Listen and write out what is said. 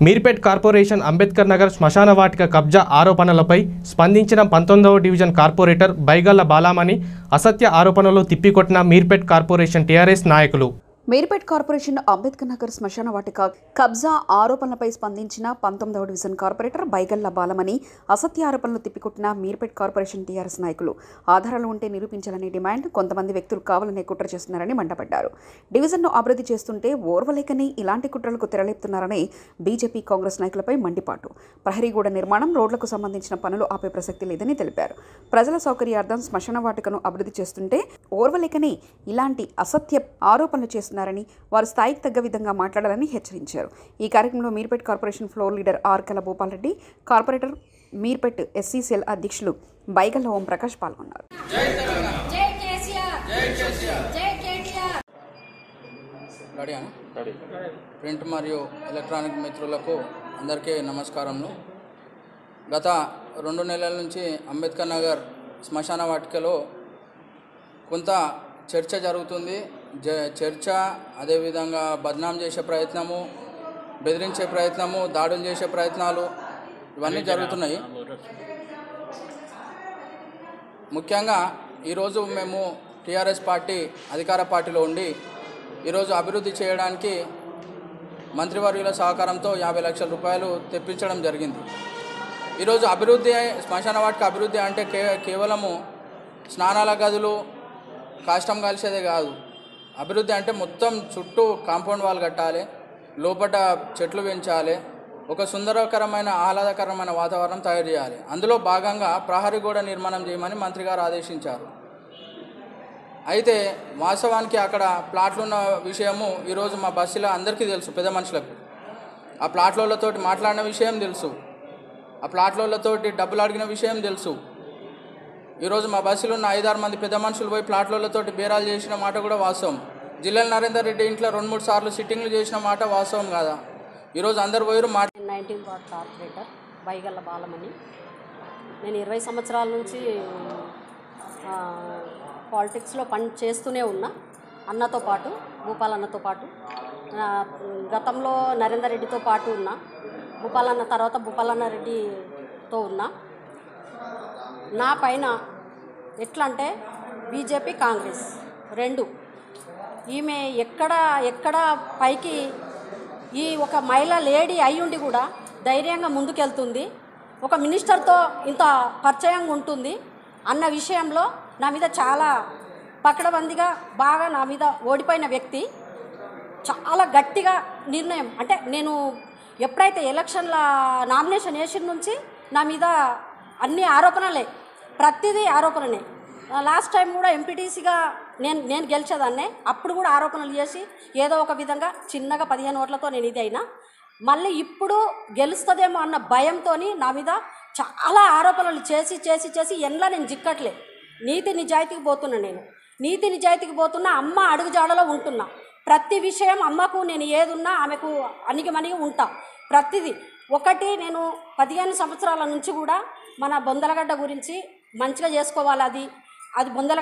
Meerpet corporation Ambedkar Nagar శ్మశాన వాటిక కబ్జా ఆరోపణలపై స్పందించిన పంతొమ్మిదవ డివిజన్ కార్పొరేటర్ బైగల్ల బాలామణి అసత్య ఆరోపణలు తిప్పికొట్టిన మీర్పేట్ కార్పొరేషన్ టీఆర్ఎస్ నాయకులు మేర్పేట్ కార్పొరేషన్ అంబేద్కర్ నగర్ శ్మశాన వాటిక కబ్జా ఆరోపణలపై స్పందించిన పంతొమ్మిదవ డివిజన్ కార్పొరేటర్ బైగల్ల బాలమని అసత్య ఆరోపణలు తిప్పికొట్టిన మీర్పేట్ కార్పొరేషన్ టీఆర్ఎస్ నాయకులు ఆధారాలు ఉంటే నిరూపించాలనే డిమాండ్ కొంతమంది వ్యక్తులు కావాలనే కుట్ర చేస్తున్నారని మండపడ్డారు డివిజన్ను అభివృద్ధి చేస్తుంటే ఓర్వలేకని ఇలాంటి కుట్రలకు తెరలేపుతున్నారని బీజేపీ కాంగ్రెస్ నాయకులపై మండిపాటు ప్రహరీగూడ నిర్మాణం రోడ్లకు సంబంధించిన పనులు ఆపే ప్రసక్తి లేదని తెలిపారు ప్రజల సౌకర్యార్థం శ్మశాన వాటికను అభివృద్ధి చేస్తుంటే ఓర్వలేకని ఇలాంటి అసత్య ఆరోపణలు చేస్తున్నారని వారు స్థాయికి తగ్గ విధంగా మాట్లాడాలని హెచ్చరించారు ఈ కార్యక్రమంలో Meerpet corporation floor leader Arkala Bhupal Reddy corporator Meerpet SCCL అధ్యక్షులు బైగల్ల ఓం ప్రకాష్ పాల్గొన్నారు జై కేసీఆర్ జై కేసీఆర్ జై కేటీఆర్ రెడీ ప్రింట్ మరియు ఎలక్ట్రానిక్ మిత్రులకు అందరికీ నమస్కారములు గత రెండు నెలల నుంచి అంబేద్కర్ నగర్ శ్మశాన వాటికలో కొంత చర్చ జరుగుతుంది జ చర్చ అదేవిధంగా బద్నాం చేసే ప్రయత్నము బెదిరించే ప్రయత్నము దాడులు చేసే ప్రయత్నాలు ఇవన్నీ జరుగుతున్నాయి ముఖ్యంగా ఈరోజు మేము టీఆర్ఎస్ పార్టీ అధికార పార్టీలో ఉండి ఈరోజు అభివృద్ధి చేయడానికి మంత్రివర్యుల సహకారంతో యాభై లక్షల రూపాయలు తెప్పించడం జరిగింది ఈరోజు అభివృద్ధి శ్మశాన వాటికి అభివృద్ధి అంటే కే కేవలము స్నానాల గదులు కాష్టం కలిసేదే కాదు అభివృద్ధి అంటే మొత్తం చుట్టూ కాంపౌండ్ వాల్ కట్టాలి లోపల చెట్లు పెంచాలి ఒక సుందరకరమైన ఆహ్లాదకరమైన వాతావరణం తయారు చేయాలి అందులో భాగంగా ప్రహరీ గోడ నిర్మాణం చేయమని మంత్రి గారు ఆదేశించారు అయితే వాస్తవానికి అక్కడ ప్లాట్లు ఉన్న విషయము ఈరోజు మా బస్సులో అందరికీ తెలుసు పెద్ద మనుషులకు ఆ ప్లాట్లతోటి మాట్లాడిన విషయం తెలుసు ఆ ప్లాట్లతోటి డబ్బులు అడిగిన విషయం తెలుసు ఈరోజు మా బస్సులో ఉన్న ఐదారు మంది పెద్ద మనుషులు పోయి ప్లాట్లతోటి బేరాలు చేసిన మాట కూడా వాస్తవం జిల్లాల నరేందర్ రెడ్డి ఇంట్లో రెండు మూడు సార్లు సిట్టింగ్లు చేసిన మాట వాస్తవం కాదా ఈరోజు అందరు పోయారు మాట nineteen ward corporator Baigalla Balamani నేను ఇరవై సంవత్సరాల నుంచి ఆ, పాలిటిక్స్లో పని చేస్తూనే ఉన్నా అన్నతో పాటు భూపాల్ అన్నతో పాటు ఆ, గతంలో నరేందర్ రెడ్డితో పాటు ఉన్నా భూపాల్ అన్న తర్వాత భూపాలన్న రెడ్డితో ఉన్నా నా పైన ఎట్లా అంటే బీజేపీ కాంగ్రెస్ రెండు ఈమె ఎక్కడ ఎక్కడ పైకి ఈ ఒక మహిళ లేడీ అయ్యుండి కూడా ధైర్యంగా ముందుకెళ్తుంది ఒక మినిస్టర్తో ఇంత పరిచయంగా ఉంటుంది అన్న విషయంలో నా మీద చాలా పకడబందిగా బాగా నా మీద ఓడిపోయిన వ్యక్తి చాలా గట్టిగా నిర్ణయం అంటే నేను ఎప్పుడైతే ఎలక్షన్ల నామినేషన్ వేసిన నుంచి నా మీద అన్ని ఆరోపణలే ప్రతిదీ ఆరోపణనే లాస్ట్ టైం కూడా ఎంపీటీసీగా నేను నేను గెలిచేదాన్నే అప్పుడు కూడా ఆరోపణలు చేసి ఏదో ఒక విధంగా చిన్నగా పదిహేను ఓట్లతో నేను ఇది అయినా మళ్ళీ ఇప్పుడు గెలుస్తుందేమో అన్న భయంతో నా మీద చాలా ఆరోపణలు చేసి చేసి చేసి ఎండ్లా నేను జిక్కట్లే నీతి నిజాయితీకి పోతున్నా నేను నీతి నిజాయితీకి పోతున్నా అమ్మ అడుగుజాడలో ఉంటున్నా ప్రతి విషయం అమ్మకు నేను ఏదున్నా ఆమెకు అణిగిమణిగి ఉంటా ప్రతిదీ ఒకటి నేను పదిహేను సంవత్సరాల నుంచి కూడా మన బొందలగడ్డ గురించి మంచిగా చేసుకోవాలి అది అది బొందల